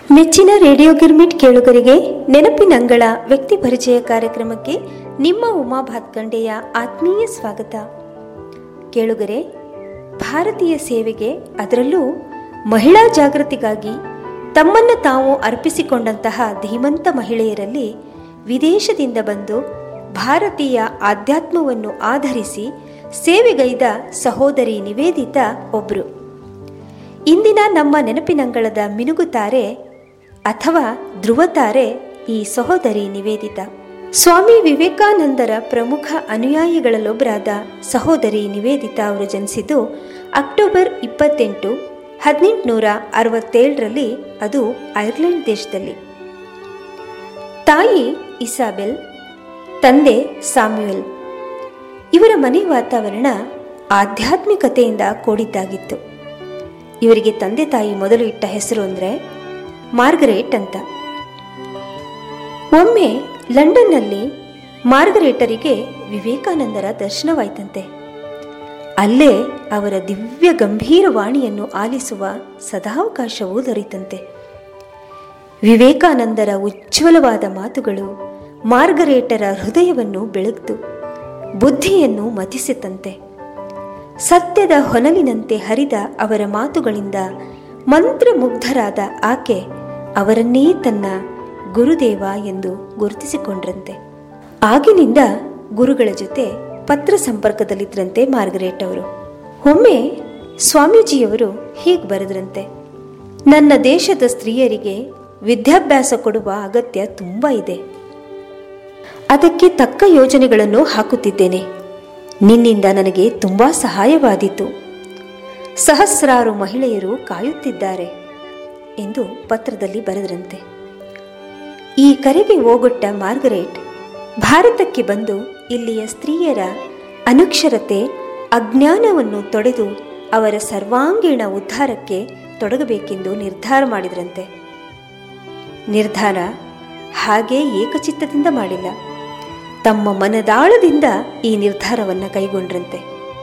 ಮೆಚ್ಚಿನ ರೇಡಿಯೋ ಗಿರ್ಮಿಟ್ ಕೇಳುಗರಿಗೆ ನೆನಪಿನಂಗಳ ವ್ಯಕ್ತಿ ಪರಿಚಯ ಕಾರ್ಯಕ್ರಮಕ್ಕೆ ನಿಮ್ಮ ಉಮಾ ಭಾತ್ಕಂಡೆಯ ಆತ್ಮೀಯ ಸ್ವಾಗತ ಕೇಳುಗರೆ ಭಾರತೀಯ ಸೇವೆಗೆ ಅದರಲ್ಲೂ ಮಹಿಳಾ ಜಾಗೃತಿಗಾಗಿ ತಮ್ಮನ್ನು ತಾವು ಅರ್ಪಿಸಿಕೊಂಡಂತಹ ಧೀಮಂತ ಮಹಿಳೆಯರಲ್ಲಿ ವಿದೇಶದಿಂದ ಬಂದು ಭಾರತೀಯ ಆಧ್ಯಾತ್ಮವನ್ನು ಆಧರಿಸಿ ಸೇವೆಗೈದ ಸಹೋದರಿ ನಿವೇದಿತಾ ಒಬ್ಬರು ಇಂದಿನ ನಮ್ಮ ನೆನಪಿನಂಗಳದ ಮಿನುಗುತಾರೆ ಅಥವಾ ಧ್ರುವತಾರೆ ಈ ಸಹೋದರಿ ನಿವೇದಿತ ಸ್ವಾಮಿ ವಿವೇಕಾನಂದರ ಪ್ರಮುಖ ಅನುಯಾಯಿಗಳಲ್ಲೊಬ್ಬರಾದ ಸಹೋದರಿ ನಿವೇದಿತಾ ಅವರು ಜನಿಸಿದ್ದು ಅಕ್ಟೋಬರ್ ಇಪ್ಪತ್ತೆಂಟು ಹದಿನೆಂಟುನೂರ ಅರವತ್ತೇಳರಲ್ಲಿ ಅದು ಐರ್ಲೆಂಡ್ ದೇಶದಲ್ಲಿ ತಾಯಿ ಇಸಾಬೆಲ್ ತಂದೆ ಸಾಮ್ಯುಯಲ್ ಇವರ ಮನೆ ವಾತಾವರಣ ಆಧ್ಯಾತ್ಮಿಕತೆಯಿಂದ ಕೂಡಿದ್ದಾಗಿತ್ತು ಇವರಿಗೆ ತಂದೆ ತಾಯಿ ಮೊದಲು ಇಟ್ಟ ಹೆಸರು ಅಂದರೆ ಮಾರ್ಗರೇಟ್ ಅಂತ ಒಮ್ಮೆ ಲಂಡನ್ನಲ್ಲಿ ಮಾರ್ಗರೇಟರಿಗೆ ವಿವೇಕಾನಂದರ ದರ್ಶನವಾಯ್ತಂತೆ ಅಲ್ಲೇ ಅವರ ದಿವ್ಯ ಗಂಭೀರ ವಾಣಿಯನ್ನು ಆಲಿಸುವ ಸದಾವಕಾಶವೂ ದೊರೆತಂತೆ ವಿವೇಕಾನಂದರ ಉಜ್ವಲವಾದ ಮಾತುಗಳು ಮಾರ್ಗರೇಟರ ಹೃದಯವನ್ನು ಬೆಳಗ್ತು ಬುದ್ಧಿಯನ್ನು ಮತಿಸಿತಂತೆ ಸತ್ಯದ ಹೊನಲಿನಂತೆ ಹರಿದ ಅವರ ಮಾತುಗಳಿಂದ ಮಂತ್ರಮುಗ್ಧರಾದ ಆಕೆ ಅವರನ್ನೇ ತನ್ನ ಗುರುದೇವ ಎಂದು ಗುರುತಿಸಿಕೊಂಡ್ರಂತೆ ಆಗಿನಿಂದ ಗುರುಗಳ ಜೊತೆ ಪತ್ರ ಸಂಪರ್ಕದಲ್ಲಿದ್ದರಂತೆ ಮಾರ್ಗರೇಟ್ ಅವರು ಒಮ್ಮೆ ಸ್ವಾಮೀಜಿಯವರು ಹೀಗೆ ಬರೆದ್ರಂತೆ ನನ್ನ ದೇಶದ ಸ್ತ್ರೀಯರಿಗೆ ವಿದ್ಯಾಭ್ಯಾಸ ಕೊಡುವ ಅಗತ್ಯ ತುಂಬ ಇದೆ ಅದಕ್ಕೆ ತಕ್ಕ ಯೋಜನೆಗಳನ್ನು ಹಾಕುತ್ತಿದ್ದೇನೆ ನಿನ್ನಿಂದ ನನಗೆ ತುಂಬ ಸಹಾಯವಾದೀತು ಸಹಸ್ರಾರು ಮಹಿಳೆಯರು ಕಾಯುತ್ತಿದ್ದಾರೆ ಎಂದು ಪತ್ರದಲ್ಲಿ ಬರೆದರಂತೆ ಈ ಕರೆಗೆ ಓಗೊಟ್ಟ ಮಾರ್ಗರೇಟ್ ಭಾರತಕ್ಕೆ ಬಂದು ಇಲ್ಲಿಯ ಸ್ತ್ರೀಯರ ಅನಕ್ಷರತೆ ಅಜ್ಞಾನವನ್ನು ತೊಡೆದು ಅವರ ಸರ್ವಾಂಗೀಣ ಉದ್ಧಾರಕ್ಕೆ ತೊಡಗಬೇಕೆಂದು ನಿರ್ಧಾರ ಮಾಡಿದ್ರಂತೆ ನಿರ್ಧಾರ ಹಾಗೆ ಏಕಚಿತ್ತದಿಂದ ಮಾಡಿಲ್ಲ ತಮ್ಮ ಮನದಾಳದಿಂದ ಈ ನಿರ್ಧಾರವನ್ನು ಕೈಗೊಂಡ್ರಂತೆ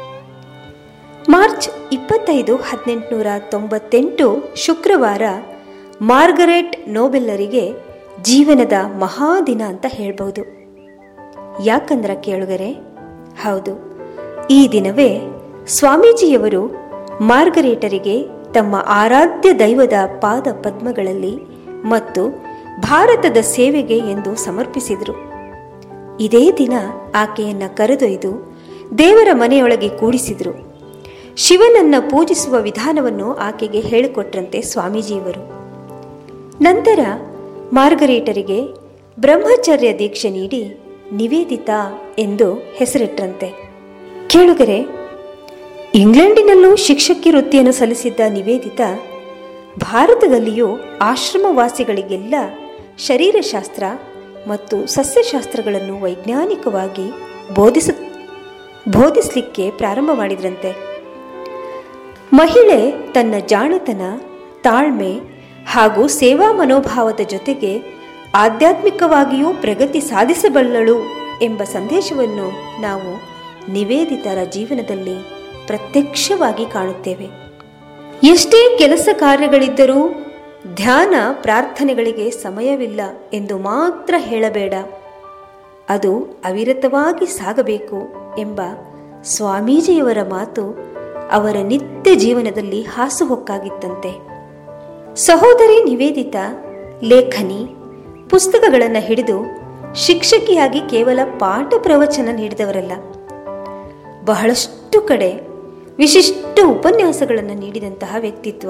ಮಾರ್ಚ್ ಇಪ್ಪತ್ತೈದು ಹದಿನೆಂಟುನೂರ ತೊಂಬತ್ತೆಂಟು ಶುಕ್ರವಾರ ಮಾರ್ಗರೆಟ್ ನೋಬೆಲ್ಲರಿಗೆ ಜೀವನದ ಮಹಾದಿನ ಅಂತ ಹೇಳ್ಬೋದು ಯಾಕಂದ್ರ ಕೇಳುಗರೆ ಹೌದು ಈ ದಿನವೇ ಸ್ವಾಮೀಜಿಯವರು ಮಾರ್ಗರೇಟರಿಗೆ ತಮ್ಮ ಆರಾಧ್ಯ ದೈವದ ಪಾದ ಪದ್ಮಗಳಲ್ಲಿ ಮತ್ತು ಭಾರತದ ಸೇವೆಗೆ ಎಂದು ಸಮರ್ಪಿಸಿದರು ಇದೇ ದಿನ ಆಕೆಯನ್ನು ಕರೆದೊಯ್ದು ದೇವರ ಮನೆಯೊಳಗೆ ಕೂಡಿಸಿದರು ಶಿವನನ್ನ ಪೂಜಿಸುವ ವಿಧಾನವನ್ನು ಆಕೆಗೆ ಹೇಳಿಕೊಟ್ರಂತೆ ಸ್ವಾಮೀಜಿಯವರು ನಂತರ ಮಾರ್ಗರೇಟರಿಗೆ ಬ್ರಹ್ಮಚರ್ಯ ದೀಕ್ಷೆ ನೀಡಿ ನಿವೇದಿತಾ ಎಂದು ಹೆಸರಿಟ್ರಂತೆ ಕೇಳುಗರೆ ಇಂಗ್ಲೆಂಡಿನಲ್ಲೂ ಶಿಕ್ಷಕಿ ವೃತ್ತಿಯನ್ನು ಸಲ್ಲಿಸಿದ್ದ ನಿವೇದಿತಾ ಭಾರತದಲ್ಲಿಯೂ ಆಶ್ರಮವಾಸಿಗಳಿಗೆಲ್ಲ ಶರೀರಶಾಸ್ತ್ರ ಮತ್ತು ಸಸ್ಯಶಾಸ್ತ್ರಗಳನ್ನು ವೈಜ್ಞಾನಿಕವಾಗಿ ಬೋಧಿಸ ಬೋಧಿಸಲಿಕ್ಕೆ ಪ್ರಾರಂಭ ಮಾಡಿದ್ರಂತೆ ಮಹಿಳೆ ತನ್ನ ಜಾಣತನ ತಾಳ್ಮೆ ಹಾಗೂ ಸೇವಾ ಮನೋಭಾವದ ಜೊತೆಗೆ ಆಧ್ಯಾತ್ಮಿಕವಾಗಿಯೂ ಪ್ರಗತಿ ಸಾಧಿಸಬಲ್ಲಳು ಎಂಬ ಸಂದೇಶವನ್ನು ನಾವು ನಿವೇದಿತರ ಜೀವನದಲ್ಲಿ ಪ್ರತ್ಯಕ್ಷವಾಗಿ ಕಾಣುತ್ತೇವೆ ಎಷ್ಟೇ ಕೆಲಸ ಕಾರ್ಯಗಳಿದ್ದರೂ ಧ್ಯಾನ ಪ್ರಾರ್ಥನೆಗಳಿಗೆ ಸಮಯವಿಲ್ಲ ಎಂದು ಮಾತ್ರ ಹೇಳಬೇಡ ಅದು ಅವಿರತವಾಗಿ ಸಾಗಬೇಕು ಎಂಬ ಸ್ವಾಮೀಜಿಯವರ ಮಾತು ಅವರ ನಿತ್ಯ ಜೀವನದಲ್ಲಿ ಹಾಸುಹೊಕ್ಕಾಗಿತ್ತಂತೆ ಸಹೋದರಿ ನಿವೇದಿತಾ ಲೇಖನಿ ಪುಸ್ತಕಗಳನ್ನು ಹಿಡಿದು ಶಿಕ್ಷಕಿಯಾಗಿ ಕೇವಲ ಪಾಠ ಪ್ರವಚನ ನೀಡಿದವರಲ್ಲ ಬಹಳಷ್ಟು ಕಡೆ ವಿಶಿಷ್ಟ ಉಪನ್ಯಾಸಗಳನ್ನು ನೀಡಿದಂತಹ ವ್ಯಕ್ತಿತ್ವ